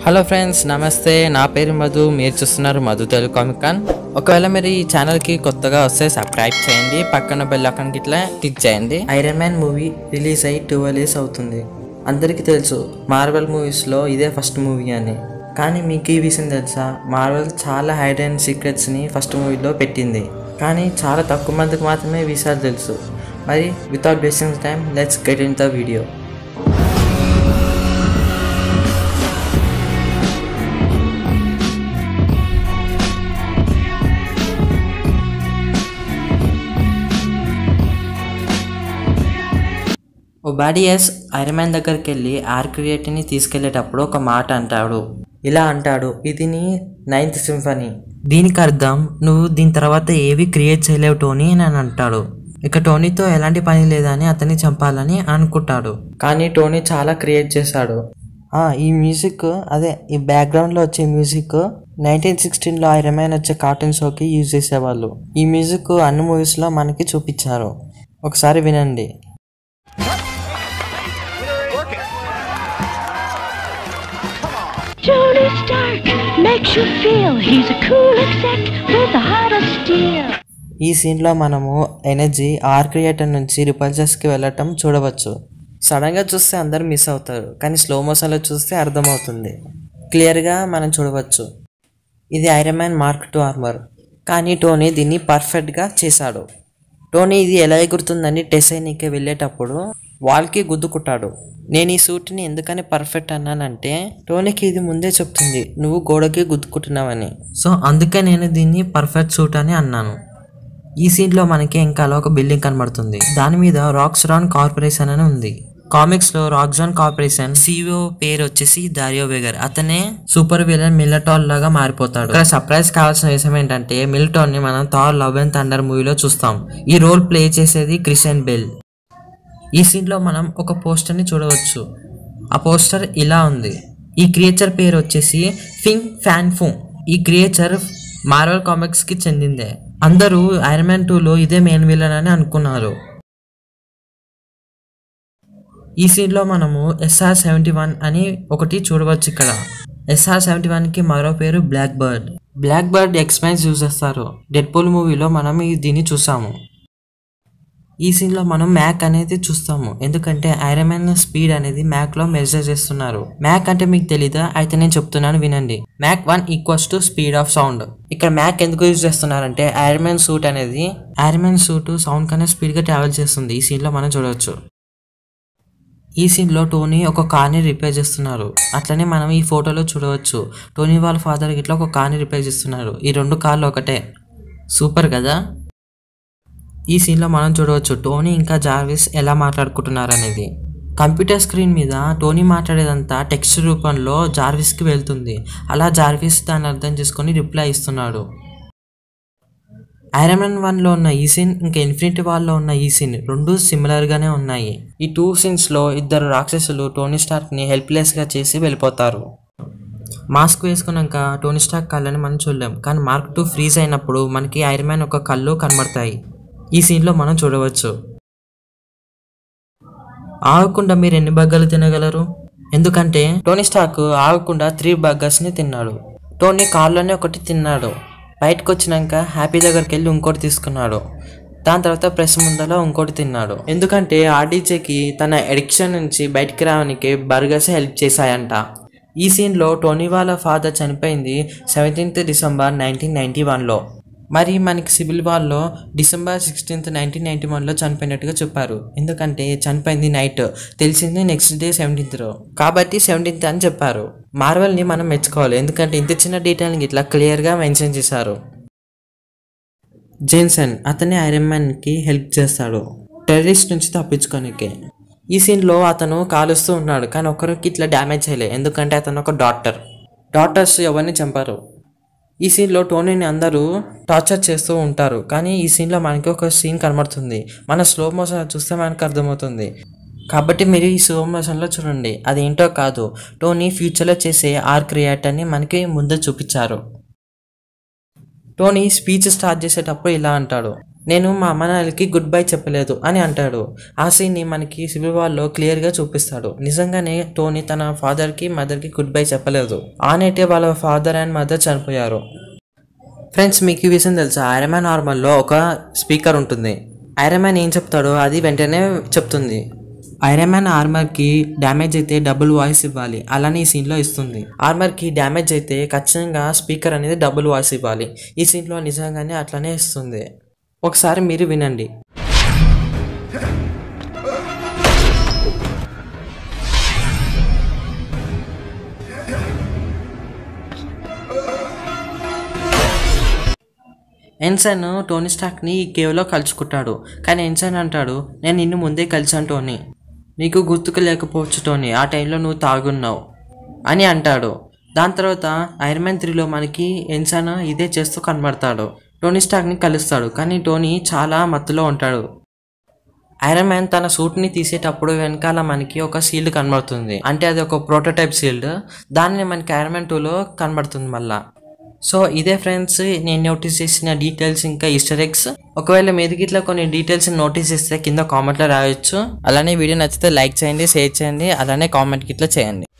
Hello friends నమస్తే నా పేరు మధు మీరు చూస్తున్నారు మధు తెలుగు కామిక్ కాన్ ఒకవేళ మీరు ఈ ఛానల్కి కొత్తగా వస్తే సబ్స్క్రైబ్ చేయండి పక్కన బెల్ ఐకాన్కి ఇట్లా క్లిక్ చేయండి ఐరన్ మ్యాన్ మూవీ రిలీజ్ అయ్యి ట్వెల్వ్ ఇయర్స్ అవుతుంది అందరికీ తెలుసు మార్వెల్ మూవీస్లో ఇదే ఫస్ట్ మూవీ అని కానీ మీకు ఈ విషయం తెలుసా మార్వెల్ చాలా హైడ్ అండ్ సీక్రెట్స్ని ఫస్ట్ మూవీలో పెట్టింది కానీ చాలా తక్కువ మందికి మాత్రమే ఈ విషయాలు తెలుసు మరి without wasting time let's get in the video Obadiah's Iron Man దగ్గరికి వెళ్ళి ఆర్క్రియేట్ని తీసుకెళ్లేటప్పుడు ఒక మాట అంటాడు ఇలా అంటాడు ఇది నీ నైన్త్ సింఫనీ దీనికి అర్థం నువ్వు దీని తర్వాత ఏవి క్రియేట్ చేయలేవు టోనీ అని అంటాడు ఇక టోనీతో ఎలాంటి పని లేదని అతన్ని చంపాలని అనుకుంటాడు కానీ టోనీ చాలా క్రియేట్ చేశాడు ఆ, ఈ మ్యూజిక్ అదే ఈ బ్యాక్గ్రౌండ్లో వచ్చే మ్యూజిక్ నైన్టీన్ సిక్స్టీన్లో ఐరన్ మ్యాన్ వచ్చే కార్టూన్ షోకి యూజ్ చేసేవాళ్ళు ఈ మ్యూజిక్ అన్ని మూవీస్లో మనకి చూపించారు ఒకసారి వినండి Tony Stark makes you feel he's a cool exec with a heart of steel. ఈ సీన్లో మనము ఎనర్జీ ఆర్ క్రియేటర్ నుంచి రిపల్జర్స్కి వెళ్ళటం చూడవచ్చు సడన్గా చూస్తే అందరూ మిస్ అవుతారు కానీ స్లో మోషన్లో చూస్తే అర్థమవుతుంది క్లియర్గా మనం చూడవచ్చు ఇది Iron Man Mark two armour కానీ టోనీ దీన్ని పర్ఫెక్ట్గా చేశాడు టోనీ ఇది ఎలా ఎగురుతుందని టెసైనీకి వెళ్ళేటప్పుడు వాల్కి గుద్దుకుంటాడు నేను ఈ సూట్ని ఎందుకని పర్ఫెక్ట్ అన్నానంటే టోనీకి ఇది ముందే చెప్తుంది నువ్వు గోడకి గుద్దుకుంటున్నావని సో అందుకే నేను దీన్ని పర్ఫెక్ట్ సూట్ అని అన్నాను ఈ సీన్లో మనకి ఇంకా ఒక బిల్డింగ్ కనబడుతుంది దాని మీద రాక్స్రాన్ కార్పొరేషన్ అని ఉంది కామిక్స్ లో రాక్జాన్ కార్పొరేషన్ సిఇఓ పేరు వచ్చేసి దారియో వెగర్ అతనే సూపర్ విలన్ మిల్లటాల్ లాగా మారిపోతాడు ఇక్కడ సర్ప్రైజ్ కావాల్సిన విషయం ఏంటంటే మిల్లటాల్ ని మనం థార్ లవ్ అండ్ థండర్ మూవీలో చూస్తాం ఈ రోల్ ప్లే చేసేది క్రిస్టియన్ బెల్ ఈ సీన్ లో మనం ఒక పోస్టర్ ని చూడవచ్చు ఆ పోస్టర్ ఇలా ఉంది ఈ క్రియేచర్ పేరు వచ్చేసి ఫింగ్ ఫ్యాన్ ఫుంగ్ ఈ క్రియేచర్ మార్వెల్ కామిక్స్ కి చెందిందే అందరూ ఐరన్ మ్యాన్ టూలో ఇదే మెయిన్ విలన్ అని అనుకున్నారు ఈ సీన్లో మనము ఎస్ఆర్ సెవెంటీ వన్ అని ఒకటి చూడవచ్చు ఇక్కడ ఎస్ఆర్ సెవెంటీ వన్కి మరో పేరు Blackbird Blackbird expense use చేస్తారు డెడ్ పోల్ మూవీలో మనం ఈ దీన్ని చూసాము ఈ సీన్లో మనం మ్యాక్ అనేది చూస్తాము ఎందుకంటే ఐరన్ మ్యాన్ స్పీడ్ అనేది మ్యాక్లో మెజర్ చేస్తున్నారు మ్యాక్ అంటే మీకు తెలీదా అయితే నేను చెప్తున్నాను వినండి Mach one equals to speed of sound ఇక్కడ మ్యాక్ ఎందుకు యూజ్ చేస్తున్నారంటే ఐరన్ మ్యాన్ సూట్ అనేది ఐరన్ మ్యాన్ సూట్ సౌండ్ కన్నా స్పీడ్గా ట్రావెల్ చేస్తుంది ఈ సీన్లో మనం చూడవచ్చు ఈ సీన్లో టోనీ ఒక కార్ని రిపేర్ చేస్తున్నారు అట్లనే మనం ఈ ఫోటోలో చూడవచ్చు టోనీ వాళ్ళ ఫాదర్ ఇట్లా ఒక కార్ని రిపేర్ చేస్తున్నారు ఈ రెండు కార్లు ఒకటే సూపర్ కదా ఈ సీన్లో మనం చూడవచ్చు టోనీ ఇంకా జార్విస్ ఎలా మాట్లాడుకుంటున్నారు అనేది కంప్యూటర్ స్క్రీన్ మీద టోనీ మాట్లాడేదంతా టెక్స్ట్ రూపంలో జార్విస్కి వెళ్తుంది అలా జార్విస్ దాన్ని అర్థం చేసుకొని రిప్లై ఇస్తున్నాడు ఐరన్ మ్యాన్ వన్లో ఉన్న ఈ సీన్ ఇంకా ఇన్ఫినిటీ వాల్లో ఉన్న ఈ సీన్ రెండు సిమిలర్గానే ఉన్నాయి ఈ టూ సీన్స్లో ఇద్దరు రాక్షసులు టోనీ స్టార్క్ని హెల్ప్లెస్గా చేసి వెళ్ళిపోతారు మాస్క్ వేసుకున్నాక టోనీ స్టార్క్ కళ్ళని మనం చూడలేం కానీ మార్క్ టూ ఫ్రీజ్ అయినప్పుడు మనకి ఐరన్ మ్యాన్ ఒక కళ్ళు కనబడతాయి ఈ సీన్లో మనం చూడవచ్చు ఆగకుండా మీరు ఎన్ని బగ్గలు తినగలరు ఎందుకంటే టోనీ స్టాక్ ఆగకుండా త్రీ బగ్గర్స్ని తిన్నాడు టోనీ కార్లోనే ఒకటి తిన్నాడు బయటకు వచ్చినాక హ్యాపీ దగ్గరికి వెళ్ళి ఇంకోటి తీసుకున్నాడు దాని తర్వాత ప్రెస్ ముందర ఇంకోటి తిన్నాడు ఎందుకంటే ఆర్డీజేకి తన ఎడిక్షన్ నుంచి బయటికి రావడానికి బర్గర్స్ హెల్ప్ చేశాయంట ఈ సీన్లో టోనీ వాళ్ళ ఫాదర్ చనిపోయింది సెవెంటీన్త్ డిసెంబర్ నైన్టీన్ నైన్టీ వన్లో మరి మనకి సివిల్ వార్లో డిసెంబర్ సిక్స్టీన్త్ నైన్టీన్ నైన్టీ వన్లో చనిపోయినట్టుగా చెప్పారు ఎందుకంటే చనిపోయింది నైట్ తెలిసింది నెక్స్ట్ డే సెవెంటీన్త్లో కాబట్టి సెవెంటీన్త్ అని చెప్పారు మార్వెల్ని మనం మెచ్చుకోవాలి ఎందుకంటే ఇంత చిన్న డీటెయిల్ని ఇట్లా క్లియర్గా మెన్షన్ చేశారు జేన్సన్ అతనే ఐరన్ మ్యాన్కి హెల్ప్ చేస్తాడు టెర్రరిస్ట్ నుంచి తప్పించుకోనికే ఈ సీన్లో అతను కాలుస్తూ ఉన్నాడు కానీ ఒకరికి ఇట్లా డ్యామేజ్ చేయలే ఎందుకంటే అతను ఒక డాక్టర్ డాక్టర్స్ ఎవరిని చంపారు ఈ సీన్లో టోనీని అందరూ టార్చర్ చేస్తూ ఉంటారు కానీ ఈ సీన్లో మనకి ఒక సీన్ కనబడుతుంది మన స్లో మోషన్ చూస్తే మనకు అర్థమవుతుంది కాబట్టి మీరు ఈ స్లో మోషన్లో చూడండి అది ఏంటో కాదు టోనీ ఫ్యూచర్లో చేసే ఆర్ క్రియేటర్ని మనకి ముందే చూపించారు టోనీ స్పీచ్ స్టార్ట్ చేసేటప్పుడు ఇలా అంటాడు నేను మా అమ్మ నాన్నలకి గుడ్ బై చెప్పలేదు అని అంటాడు ఆ సీన్ని మనకి సివిల్ వార్లో క్లియర్గా చూపిస్తాడు నిజంగానే టోనీ తన ఫాదర్కి మదర్కి గుడ్ బై చెప్పలేదు ఆ నైటే వాళ్ళ ఫాదర్ అండ్ మదర్ చనిపోయారు ఫ్రెండ్స్ మీకు ఈ విషయం తెలుసా ఐరన్ నార్మల్లో ఒక స్పీకర్ ఉంటుంది ఐరన్ మ్యాన్ ఏం చెప్తాడో అది వెంటనే చెప్తుంది ఐరన్ మ్యాన్ ఆర్మర్కి డ్యామేజ్ అయితే డబుల్ వాయిస్ ఇవ్వాలి అలానే ఈ సీన్లో ఇస్తుంది ఆర్మర్కి డ్యామేజ్ అయితే ఖచ్చితంగా స్పీకర్ అనేది డబుల్ వాయిస్ ఇవ్వాలి ఈ సీన్లో నిజంగానే అట్లనే ఇస్తుంది ఒకసారి మీరు వినండి ఎన్సన్ టోనీ స్టాక్ని ఈ కేవ్లో కలుసుకుంటాడు కానీ ఎన్సన్ అంటాడు నేను నిన్ను ముందే కలిసాను టోనీ నీకు గుర్తుకు లేకపోవచ్చు టోనీ ఆ టైంలో నువ్వు తాగున్నావు అని అంటాడు దాని తర్వాత ఐరన్ మ్యాన్ త్రీలో మనకి ఎన్సన్ ఇదే చేస్తూ కనబడతాడు టోనీ స్టాక్ని కలుస్తాడు కానీ టోనీ చాలా మత్తులో ఉంటాడు ఐరన్ మ్యాన్ తన సూట్ని తీసేటప్పుడు వెనకాల మనకి ఒక సీల్డ్ కనబడుతుంది అంటే అది ఒక ప్రోటోటైప్ సీల్డ్ దాన్ని మనకి ఐరన్ మ్యాన్ టూలో కనబడుతుంది మళ్ళా సో ఇదే ఫ్రెండ్స్ నేను నోటీస్ చేసిన డీటెయిల్స్ ఇంకా ఈస్టర్ ఎగ్స్ ఒకవేళ మీదకి ఇట్లా కొన్ని డీటెయిల్స్ నోటీస్ చేస్తే కింద కామెంట్లో రాయొచ్చు అలానే వీడియో నచ్చితే లైక్ చేయండి షేర్ చేయండి అలానే కామెంట్ ఇట్లా చేయండి